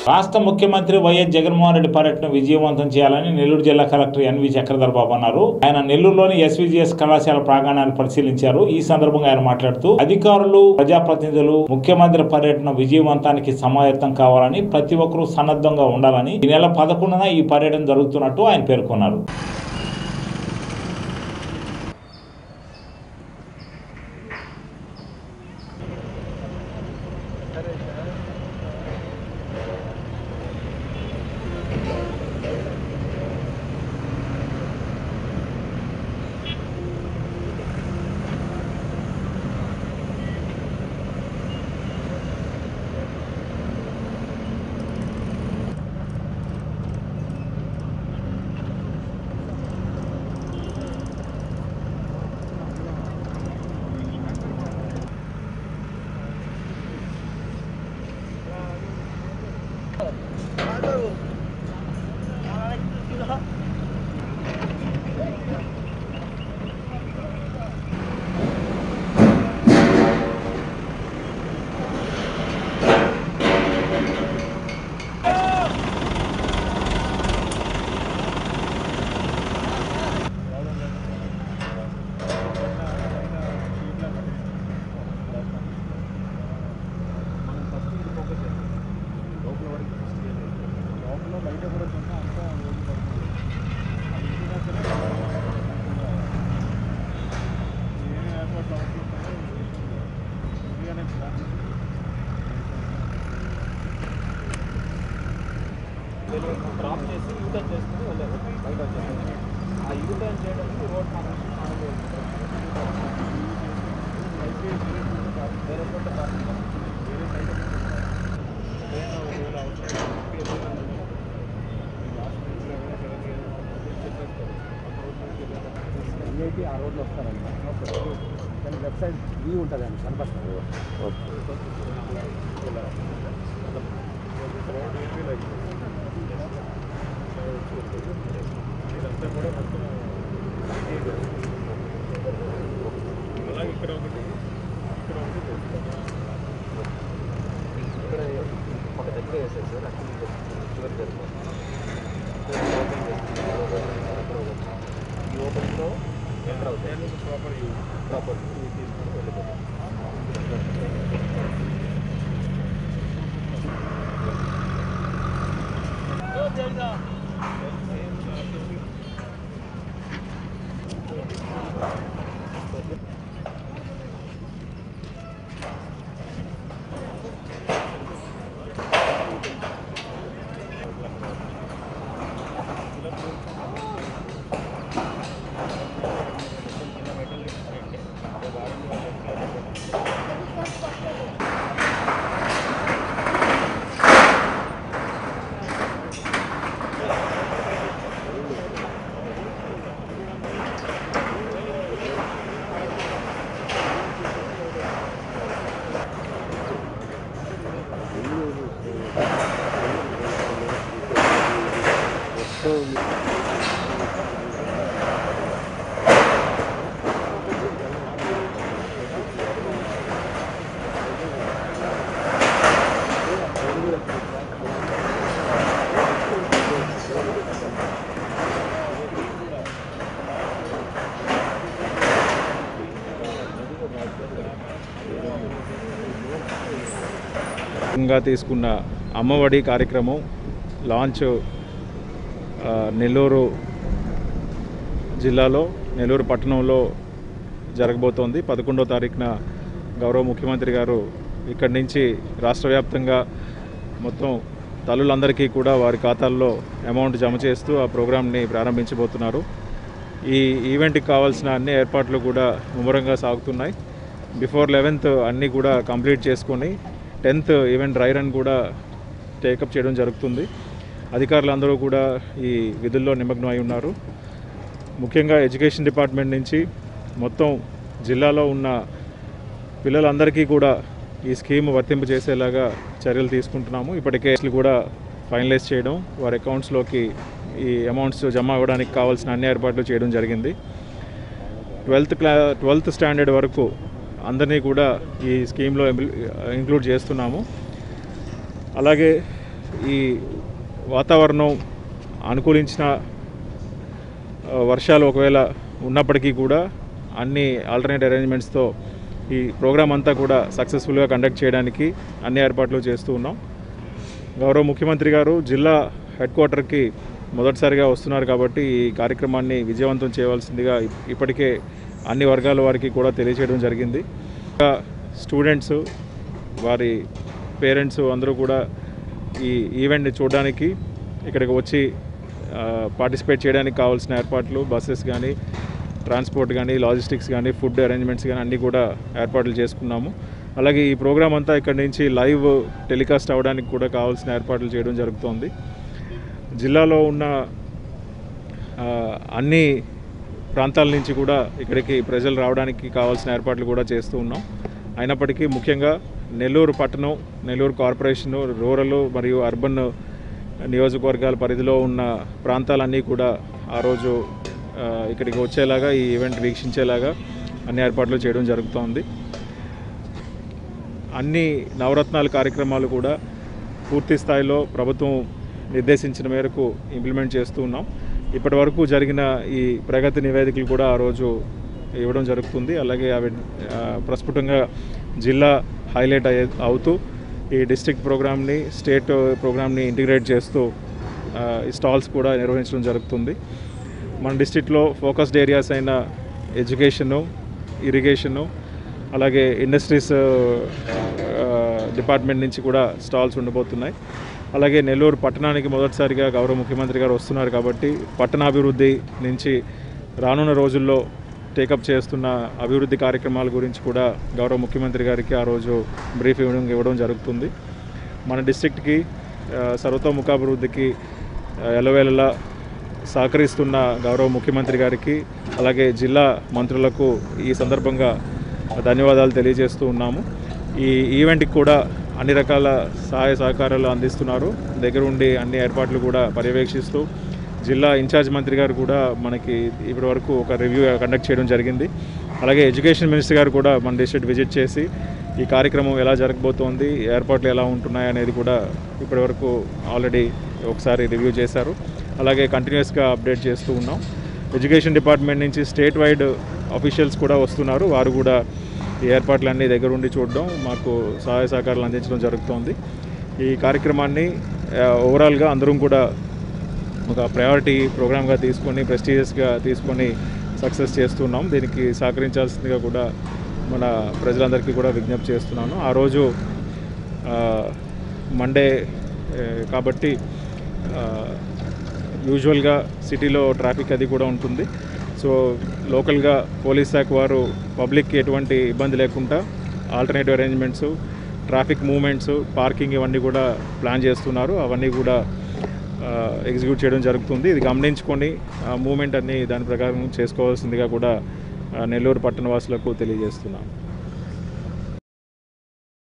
రాష్ట్ర ముఖ్యమంత్రి వైఎస్ జగన్మోహన్ రెడ్డి పర్యటన విజయవంతం చేయాలని నెల్లూరు జిల్లా కలెక్టర్ ఎన్వి చక్రధర్ బాబు అన్నారు ఆయన నెల్లూరులోని ఎస్విజిఎస్ కళాశాల ప్రాంగణాన్ని పరిశీలించారు ఈ సందర్భంగా ఆయన మాట్లాడుతూ అధికారులు ప్రజాప్రతినిధులు ముఖ్యమంత్రి పర్యటన విజయవంతానికి సమాయత్తం కావాలని ప్రతి ఒక్కరూ సన్నద్ధంగా ఉండాలని ఈ నెల పదకొండున ఈ పర్యటన జరుగుతున్నట్టు ఆయన పేర్కొన్నారు డ్రాప్ చేసి యూటర్న్ చేసుకుని వెళ్ళారు బయట వచ్చేసి ఆ యూటర్న్ చేయడానికి రోడ్ మనం వేరే చోట కాకుండా వేరే సైడ్ ఐఐటి ఆ రోడ్లో వస్తారండి కానీ లెఫ్ట్ సైడ్ వీ ఉంటుందండి కనపడుతుంది ఇదంతా కూడా మొత్తం అలాగే ఇక్కడ ఒకటి ఇక్కడ ఒకటి ఇక్కడ ఒక దగ్గర వేసేది సార్ అక్కడ చివరి జరిగింది ఈ ఓపెన్లో ఎంటర్ అవుతుంది ప్రాపర్ ప్రాపర్ తీసుకుని వెళ్ళిపోతాం గా తీసుకున్న అమ్మఒడి కార్యక్రమం లాంచ్ ఆ, నెల్లూరు జిల్లాలో నెల్లూరు పట్టణంలో జరగబోతోంది పదకొండో తారీఖున గౌరవ ముఖ్యమంత్రి గారు ఇక్కడి నుంచి రాష్ట్ర వ్యాప్తంగా మొత్తం తల్లులందరికీ కూడా వారి ఖాతాల్లో అమౌంట్ జమ చేస్తూ ఆ ప్రోగ్రామ్ని ప్రారంభించబోతున్నారు ఈ ఈవెంట్కి కావాల్సిన అన్ని ఏర్పాట్లు కూడా ముమ్మరంగా సాగుతున్నాయి బిఫోర్ లెవెన్త్ అన్నీ కూడా కంప్లీట్ చేసుకొని టెన్త్ ఈవెంట్ డ్రై రన్ కూడా టేకప్ చేయడం జరుగుతుంది అధికారులందరూ కూడా ఈ విధుల్లో నిమగ్నం అయి ఉన్నారు ముఖ్యంగా ఎడ్యుకేషన్ డిపార్ట్మెంట్ నుంచి మొత్తం జిల్లాలో ఉన్న పిల్లలందరికీ కూడా ఈ స్కీమ్ వర్తింపు చేసేలాగా చర్యలు తీసుకుంటున్నాము ఇప్పటికే కేసులు కూడా ఫైనలైజ్ చేయడం వారి అకౌంట్స్లోకి ఈ అమౌంట్స్ జమ అవ్వడానికి కావాల్సిన అన్ని ఏర్పాట్లు చేయడం జరిగింది ట్వెల్త్ క్లా ట్వెల్త్ స్టాండర్డ్ వరకు అందరినీ కూడా ఈ స్కీమ్లో ఇంక్లూడ్ చేస్తున్నాము అలాగే ఈ వాతావరణం అనుకూలించిన ఆ, వర్షాలు ఒకవేళ ఉన్నప్పటికీ కూడా అన్ని ఆల్టర్నేట్ అరేంజ్మెంట్స్తో ఈ ప్రోగ్రామ్ అంతా కూడా సక్సెస్ఫుల్గా కండక్ట్ చేయడానికి అన్ని ఏర్పాట్లు చేస్తూ ఉన్నాం గౌరవ ముఖ్యమంత్రి గారు జిల్లా హెడ్ క్వార్టర్కి మొదటిసారిగా వస్తున్నారు కాబట్టి ఈ కార్యక్రమాన్ని విజయవంతం చేయవలసిందిగా ఇప్- ఇప్పటికే అన్ని వర్గాల వారికి కూడా తెలియజేయడం జరిగింది ఇంకా స్టూడెంట్స్ వారి పేరెంట్స్ అందరూ కూడా ఈ ఈవెంట్ని చూడడానికి ఇక్కడికి వచ్చి పార్టిసిపేట్ చేయడానికి కావాల్సిన ఏర్పాట్లు బస్సెస్ కానీ ట్రాన్స్పోర్ట్ కానీ లాజిస్టిక్స్ కానీ ఫుడ్ అరేంజ్మెంట్స్ కానీ అన్నీ కూడా ఏర్పాట్లు చేసుకున్నాము అలాగే ఈ ప్రోగ్రామ్ అంతా ఇక్కడ నుంచి లైవ్ టెలికాస్ట్ అవ్వడానికి కూడా కావాల్సిన ఏర్పాట్లు చేయడం జరుగుతోంది జిల్లాలో ఉన్న ఆ, అన్ని ప్రాంతాల నుంచి కూడా ఇక్కడికి ప్రజలు రావడానికి కావాల్సిన ఏర్పాట్లు కూడా చేస్తూ ఉన్నాం అయినప్పటికీ ముఖ్యంగా నెల్లూరు పట్టణం నెల్లూరు కార్పొరేషను రూరల్ మరియు అర్బన్ నియోజకవర్గాల పరిధిలో ఉన్న ప్రాంతాలన్నీ కూడా ఆ రోజు ఆ, ఇక్కడికి వచ్చేలాగా ఈ ఈవెంట్ వీక్షించేలాగా అన్ని ఏర్పాట్లు చేయడం జరుగుతోంది అన్ని నవరత్నాల కార్యక్రమాలు కూడా పూర్తి స్థాయిలో ప్రభుత్వం నిర్దేశించిన మేరకు ఇంప్లిమెంట్ చేస్తూ ఉన్నాం ఇప్పటి వరకు జరిగిన ఈ ప్రగతి నివేదికలు కూడా ఆ రోజు ఇవ్వడం జరుగుతుంది అలాగే అవి ఆ, ప్రస్ఫుటంగా జిల్లా హైలైట్ అయ్యే అవుతూ ఈ డిస్ట్రిక్ట్ ప్రోగ్రామ్ని స్టేట్ ప్రోగ్రామ్ని ఇంటిగ్రేట్ చేస్తూ ఆ, ఈ స్టాల్స్ కూడా నిర్వహించడం జరుగుతుంది మన డిస్ట్రిక్ట్లో ఫోకస్డ్ ఏరియాస్ అయిన ఎడ్యుకేషను ఇరిగేషను అలాగే ఇండస్ట్రీస్ డిపార్ట్మెంట్ నుంచి కూడా స్టాల్స్ ఉండబోతున్నాయి అలాగే నెల్లూరు పట్టణానికి మొదటిసారిగా గౌరవ ముఖ్యమంత్రి గారు వస్తున్నారు కాబట్టి పట్టణాభివృద్ధి నుంచి రానున్న రోజుల్లో టేకప్ చేస్తున్న అభివృద్ధి కార్యక్రమాల గురించి కూడా గౌరవ ముఖ్యమంత్రి గారికి ఆ రోజు బ్రీఫ్ ఇవ్వడం ఇవ్వడం జరుగుతుంది మన డిస్ట్రిక్ట్కి ఆ, సర్వతోముఖాభివృద్ధికి ఆ, ఎల్లవేళలా సహకరిస్తున్న గౌరవ ముఖ్యమంత్రి గారికి అలాగే జిల్లా మంత్రులకు ఈ సందర్భంగా ధన్యవాదాలు తెలియజేస్తూ ఉన్నాము ఈ ఈవెంట్కి కూడా అన్ని రకాల సహాయ సహకారాలు అందిస్తున్నారు దగ్గర ఉండి అన్ని ఏర్పాట్లు కూడా పర్యవేక్షిస్తూ జిల్లా ఇన్ఛార్జ్ మంత్రి గారు కూడా మనకి ఇప్పటి వరకు ఒక రివ్యూ కండక్ట్ చేయడం జరిగింది అలాగే ఎడ్యుకేషన్ మినిస్టర్ గారు కూడా మన డిస్ట్రిక్ట్ విజిట్ చేసి ఈ కార్యక్రమం ఎలా జరగబోతోంది ఏర్పాట్లు ఎలా ఉంటున్నాయి అనేది కూడా ఇప్పటివరకు ఆల్రెడీ ఒకసారి రివ్యూ చేశారు అలాగే కంటిన్యూస్గా అప్డేట్ చేస్తూ ఉన్నాం ఎడ్యుకేషన్ డిపార్ట్మెంట్ నుంచి స్టేట్ వైడ్ అఫీషియల్స్ కూడా వస్తున్నారు వారు కూడా ఈ ఏర్పాట్లన్నీ దగ్గర ఉండి చూడడం మాకు సహాయ సహకారాలు అందించడం జరుగుతోంది ఈ కార్యక్రమాన్ని ఆ, ఓవరాల్గా అందరం కూడా ఒక ప్రయారిటీ ప్రోగ్రామ్గా తీసుకొని ప్రెస్టీజియస్గా తీసుకొని సక్సెస్ చేస్తున్నాం దీనికి సహకరించాల్సిందిగా కూడా మన ప్రజలందరికీ కూడా విజ్ఞప్తి చేస్తున్నాను ఆ రోజు ఆ, మండే ఏ, కాబట్టి ఆ, యూజువల్గా సిటీలో ట్రాఫిక్ అది కూడా ఉంటుంది సో లోకల్గా పోలీస్ శాఖ వారు పబ్లిక్కి ఎటువంటి ఇబ్బంది లేకుండా alternative arrangements traffic movements parking ఇవన్నీ కూడా ప్లాన్ చేస్తున్నారు అవన్నీ కూడా ఎగ్జిక్యూట్ చేయడం జరుగుతుంది ఇది గమనించుకొని మూమెంట్ అన్ని దాని ప్రకారం చేసుకోవాల్సిందిగా కూడా ఆ, నెల్లూరు పట్టణ వాసులకు తెలియజేస్తున్నాను